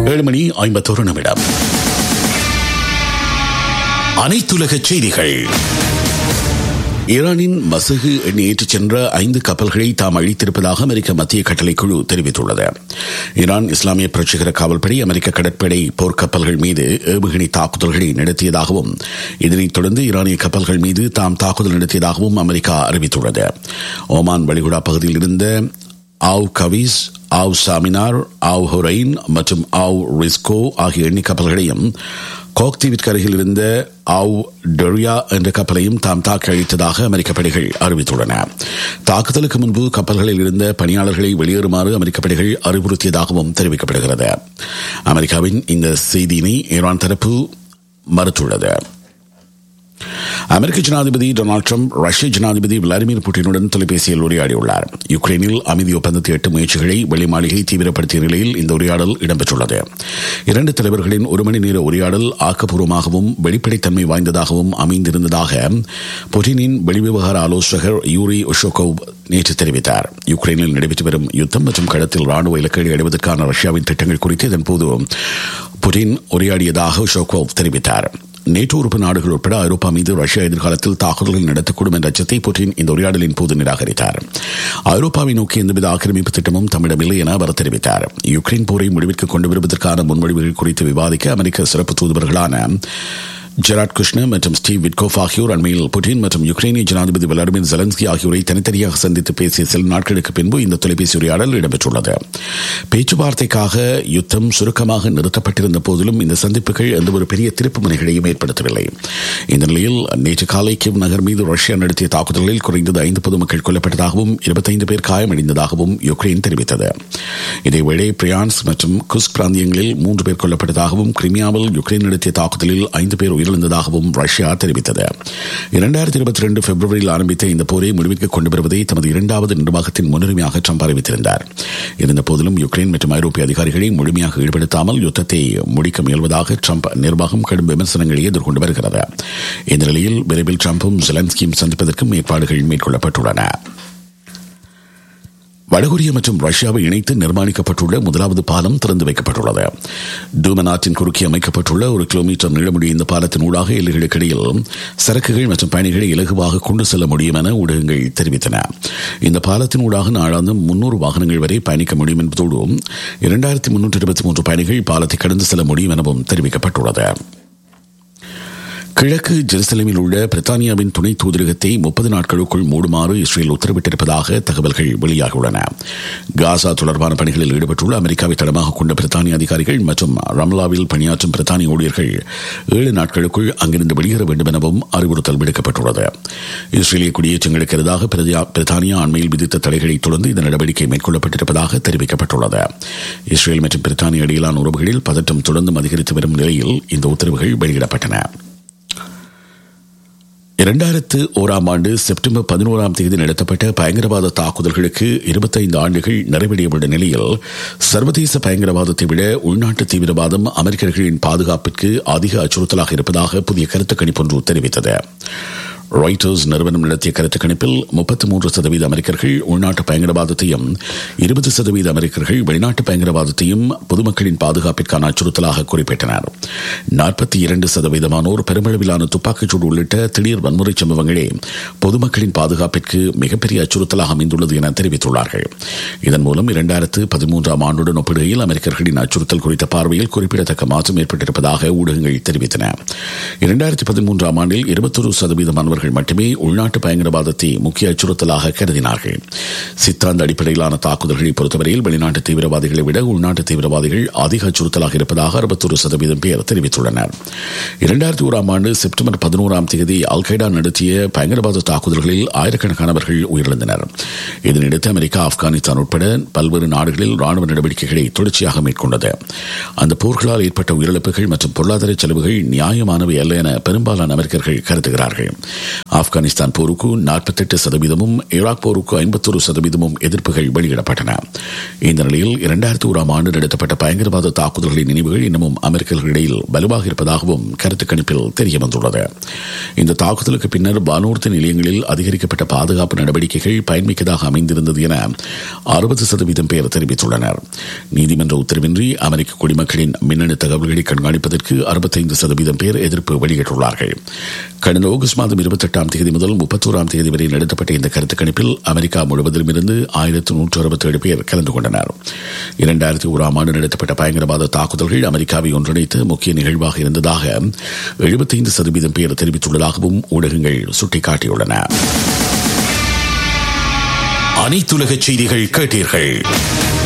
ஏழு மணி ஐம்பத்தோரு நிமிடம் அனைத்துலக செய்திகள் ஈரானின் மசகு எண்ணெய் ஏற்றிச் சென்ற ஐந்து கப்பல்களை தாம் அழித்திருப்பதாக அமெரிக்க மத்திய கட்டளைக்குழு தெரிவித்துள்ளது ஈரான் இஸ்லாமிய புரட்சிகர காவல்படை அமெரிக்க கடற்படை போர்க்கப்பல்கள் மீது ஏவுகணை தாக்குதல்களை நடத்தியதாகவும் இதனைத் தொடர்ந்து ஈரானிய கப்பல்கள் மீது தாம் தாக்குதல் நடத்தியதாகவும் அமெரிக்கா அறிவித்துள்ளது ஓமான் வளைகுடா பகுதியில் இருந்த ஆவ் கவிஸ் ஆவ் சாமினார் ஆவ் ஹொரைன் மற்றும் ஆவ் ரிஸ்கோ ஆகிய எண்ணெய் கப்பல்களையும் கோக்தீவிற்கு அருகில் இருந்த ஆவ் டொரியா என்ற கப்பலையும் தாம் தாக்கி அழித்ததாக அமெரிக்க படைகள் அறிவித்துள்ளன தாக்குதலுக்கு முன்பு கப்பல்களில் இருந்த பணியாளர்களை வெளியேறுமாறு அமெரிக்க படைகள் அறிவுறுத்தியதாகவும் தெரிவிக்கப்படுகிறது அமெரிக்காவின் இந்த செய்தியினை ஈரான் தரப்பு மறுத்துள்ளது அமெரிக்க ஜனாதிபதி டொனால்டு ட்ரம்ப் ரஷ்ய ஜனாதிபதி விளாடிமிர் புட்டினுடன் தொலைபேசியில் உரையாடியுள்ளார் யுக்ரைனில் அமைதி ஒப்பந்தத்தை எட்டு முயற்சிகளை வெள்ளி மாளிகை தீவிரப்படுத்திய நிலையில் இந்த உரையாடல் இடம்பெற்றுள்ளது இரண்டு தலைவர்களின் ஒரு மணி நேர உரையாடல் ஆக்கப்பூர்வமாகவும் வெளிப்படைத்தன்மை வாய்ந்ததாகவும் அமைந்திருந்ததாக புட்டினின் வெளிவிவகார ஆலோசகர் யூரி ஒஷோகோவ் நேற்று தெரிவித்தார் யுக்ரைனில் நடைபெற்று வரும் யுத்தம் மற்றும் களத்தில் ராணுவ இலக்குகளை அடைவதற்கான ரஷ்யாவின் திட்டங்கள் குறித்து இதன்போது புட்டின் உரையாடியதாக ஷோகோவ் தெரிவித்தார் நேட்டோ உறுப்பு நாடுகள் உட்பட ஐரோப்பா மீது ரஷ்யா எதிர்காலத்தில் தாக்குதல்கள் நடத்தக்கூடும் என்ற அச்சத்தை புட்டின் இந்த உரையாடலின் போது நிராகரித்தார் ஐரோப்பாவை நோக்கி எந்தவித ஆக்கிரமிப்பு திட்டமும் தம்மிடமில்லை என அவர் தெரிவித்தார் யுக்ரைன் போரை முடிவிற்கு கொண்டு வருவதற்கான முன்மொழிவுகள் குறித்து விவாதிக்க அமெரிக்க சிறப்பு தூதுவர்களான ஜெராட் குஷ்னர் மற்றும் ஸ்டீவ் விட்கோஃப் ஆகியோர் அண்மையில் புட்டின் மற்றும் யுக்ரைனிய ஜனாதிபதி விளாடிமிர் ஜெலன்ஸ்கி ஆகியோரை தனித்தனியாக சந்தித்து பேசிய சில நாட்களுக்கு பின்பு இந்த தொலைபேசி உரையாடல் இடம்பெற்றுள்ளது பேச்சுவார்த்தைக்காக யுத்தம் சுருக்கமாக நிறுத்தப்பட்டிருந்த போதிலும் இந்த சந்திப்புகள் எந்தவொரு பெரிய திருப்பு முனைகளையும் ஏற்படுத்தவில்லை இந்த நிலையில் நேற்று காலை கிவ் நகர் மீது ரஷ்யா நடத்திய தாக்குதலில் குறைந்தது ஐந்து பொதுமக்கள் கொல்லப்பட்டதாகவும் இருபத்தைந்து பேர் காயமடைந்ததாகவும் யுக்ரைன் தெரிவித்தது இதேவேளை பிரியான்ஸ் மற்றும் குஸ்க் பிராந்தியங்களில் மூன்று பேர் கொல்லப்பட்டதாகவும் கிரிமியாவில் யுக்ரைன் நடத்திய தாக்குதலில் ஐந்து பேர் உயிரிழந்ததாகவும் ரஷ்யா தெரிவித்தது இரண்டாயிரத்தி இருபத்தி ரெண்டு பிப்ரவரியில் ஆரம்பித்த இந்த போரை முடிவிற்கு கொண்டு வருவதை தமது இரண்டாவது நிர்வாகத்தின் முன்னுரிமையாக ட்ரம்ப் அறிவித்திருந்தார் இருந்த போதிலும் யுக்ரைன் மற்றும் ஐரோப்பிய அதிகாரிகளை முழுமையாக ஈடுபடுத்தாமல் யுத்தத்தை முடிக்க முயல்வதாக ட்ரம்ப் நிர்வாகம் கடும் விமர்சனங்களை எதிர்கொண்டு வருகிறது இந்த நிலையில் விரைவில் ட்ரம்பும் ஜெலன்ஸ்கியும் சந்திப்பதற்கும் ஏற்பாடுகள் மேற்கொள்ளப்பட்டுள்ளன வடகொரியா மற்றும் ரஷ்யாவை இணைத்து நிர்மாணிக்கப்பட்டுள்ள முதலாவது பாலம் திறந்து வைக்கப்பட்டுள்ளது டூமன் ஆற்றின் குறுக்கே அமைக்கப்பட்டுள்ள ஒரு கிலோமீட்டர் நீளமுடைய இந்த பாலத்தின் ஊடாக எல்லைகளுக்கு இடையில் சரக்குகள் மற்றும் பயணிகளை இலகுவாக கொண்டு செல்ல முடியும் என ஊடகங்கள் தெரிவித்தன இந்த பாலத்தின் ஊடாக நாளாந்து முன்னூறு வாகனங்கள் வரை பயணிக்க முடியும் என்பதோடு இரண்டாயிரத்தி முன்னூற்றி இருபத்தி மூன்று பயணிகள் பாலத்தை கடந்து செல்ல முடியும் எனவும் தெரிவிக்கப்பட்டுள்ளது கிழக்கு ஜெருசலேமில் உள்ள பிரித்தானியாவின் துணை தூதரகத்தை முப்பது நாட்களுக்குள் மூடுமாறு இஸ்ரேல் உத்தரவிட்டிருப்பதாக தகவல்கள் வெளியாகியுள்ளன காசா தொடர்பான பணிகளில் ஈடுபட்டுள்ள அமெரிக்காவை தடமாக கொண்ட பிரித்தானிய அதிகாரிகள் மற்றும் ரம்லாவில் பணியாற்றும் பிரித்தானிய ஊழியர்கள் ஏழு நாட்களுக்குள் அங்கிருந்து வெளியேற வேண்டும் எனவும் அறிவுறுத்தல் விடுக்கப்பட்டுள்ளது இஸ்ரேலிய குடியேற்றங்களுக்கு எதிராக பிரித்தானியா அண்மையில் விதித்த தடைகளை தொடர்ந்து இந்த நடவடிக்கை மேற்கொள்ளப்பட்டிருப்பதாக தெரிவிக்கப்பட்டுள்ளது இஸ்ரேல் மற்றும் பிரித்தானிய இடையிலான உறவுகளில் பதற்றம் தொடர்ந்தும் அதிகரித்து வரும் நிலையில் இந்த உத்தரவுகள் வெளியிடப்பட்டன இரண்டாயிரத்து ஓராம் ஆண்டு செப்டம்பர் பதினோராம் தேதி நடத்தப்பட்ட பயங்கரவாத தாக்குதல்களுக்கு இருபத்தைந்து ஆண்டுகள் நிறைவடையவுள்ள நிலையில் சர்வதேச பயங்கரவாதத்தை விட உள்நாட்டு தீவிரவாதம் அமெரிக்கர்களின் பாதுகாப்பிற்கு அதிக அச்சுறுத்தலாக இருப்பதாக புதிய கருத்து கணிப்பொன்று தெரிவித்தது ராய்டர்ஸ் நிறுவனம் நடத்திய கருத்து கணிப்பில் முப்பத்தி மூன்று சதவீத அமெரிக்கர்கள் உள்நாட்டு பயங்கரவாதத்தையும் இருபது சதவீத அமெரிக்கர்கள் வெளிநாட்டு பயங்கரவாதத்தையும் பொதுமக்களின் பாதுகாப்பிற்கான அச்சுறுத்தலாக குறிப்பிட்டனர் நாற்பத்தி இரண்டு சதவீதமானோர் பெருமளவிலான துப்பாக்கிச்சூடு உள்ளிட்ட திடீர் வன்முறை சம்பவங்களே பொதுமக்களின் பாதுகாப்பிற்கு மிகப்பெரிய அச்சுறுத்தலாக அமைந்துள்ளது என தெரிவித்துள்ளார்கள் இதன் மூலம் இரண்டாயிரத்து பதிமூன்றாம் ஆண்டுடன் ஒப்பிடுகையில் அமெரிக்கர்களின் அச்சுறுத்தல் குறித்த பார்வையில் குறிப்பிடத்தக்க மாற்றம் ஏற்பட்டிருப்பதாக ஊடகங்கள் தெரிவித்தன இரண்டாயிரத்தி பதிமூன்றாம் ஆண்டில் இருபத்தொரு சதவீதமானவர்கள் மட்டுமே உள்நாட்டு பயங்கரவாதத்தை முக்கிய அச்சுறுத்தலாக கருதினார்கள் சித்தாந்த அடிப்படையிலான தாக்குதல்களை பொறுத்தவரையில் வெளிநாட்டு தீவிரவாதிகளை விட உள்நாட்டு தீவிரவாதிகள் அதிக அச்சுறுத்தலாக இருப்பதாக அறுபத்தொரு சதவீதம் பேர் தெரிவித்துள்ளனர் இரண்டாயிரத்தி ஓராம் ஆண்டு செப்டம்பர் பதினோராம் தேதி அல்கைடா நடத்திய பயங்கரவாத தாக்குதல்களில் ஆயிரக்கணக்கானவர்கள் உயிரிழந்தனர் இதனையடுத்து அமெரிக்கா ஆப்கானிஸ்தான் உட்பட பல்வேறு நாடுகளில் ராணுவ நடவடிக்கைகளை தொடர்ச்சியாக மேற்கொண்டது அந்த போர்களால் ஏற்பட்ட உயிரிழப்புகள் மற்றும் பொருளாதார செலவுகள் நியாயமானவை அல்ல என பெரும்பாலான அமெரிக்கர்கள் கருதுகிறார்கள் ஆப்கானிஸ்தான் போருக்கு நாற்பத்தெட்டு சதவீதமும் ஈராக் போருக்கு ஐம்பத்தொரு சதவீதமும் எதிர்ப்புகள் வெளியிடப்பட்டன இந்த நிலையில் இரண்டாயிரத்தி ஓராம் ஆண்டு நடத்தப்பட்ட பயங்கரவாத தாக்குதல்களின் நினைவுகள் இன்னமும் அமெரிக்கர்களிடையில் வலுவாக இருப்பதாகவும் கருத்து கணிப்பில் தெரிய வந்துள்ளது இந்த தாக்குதலுக்கு பின்னர் வானூர்தி நிலையங்களில் அதிகரிக்கப்பட்ட பாதுகாப்பு நடவடிக்கைகள் பயன்மிக்கதாக அமைந்திருந்தது என அறுபது சதவீதம் பேர் தெரிவித்துள்ளனர் நீதிமன்ற உத்தரவின்றி அமெரிக்க குடிமக்களின் மின்னணு தகவல்களை கண்காணிப்பதற்கு அறுபத்தைந்து சதவீதம் பேர் எதிர்ப்பு வெளியிட்டுள்ளார்கள் கடந்த ஆகஸ்ட் மாதம் இருபத்தெட்டாம் தேதி முதல் முப்பத்தோராம் தேதி வரை நடத்தப்பட்ட இந்த கருத்து கணிப்பில் அமெரிக்கா முழுவதிலும் இருந்து ஆயிரத்து நூற்று அறுபத்தேழு பேர் கலந்து கொண்டனர் இரண்டாயிரத்தி ஓராம் ஆண்டு நடத்தப்பட்ட பயங்கரவாத தாக்குதல்கள் அமெரிக்காவை ஒன்றிணைத்து முக்கிய நிகழ்வாக இருந்ததாக எழுபத்தைந்து சதவீதம் பேர் தெரிவித்துள்ளதாகவும் ஊடகங்கள் சுட்டிக்காட்டியுள்ளன அனைத்துலக செய்திகள் கேட்டீர்கள்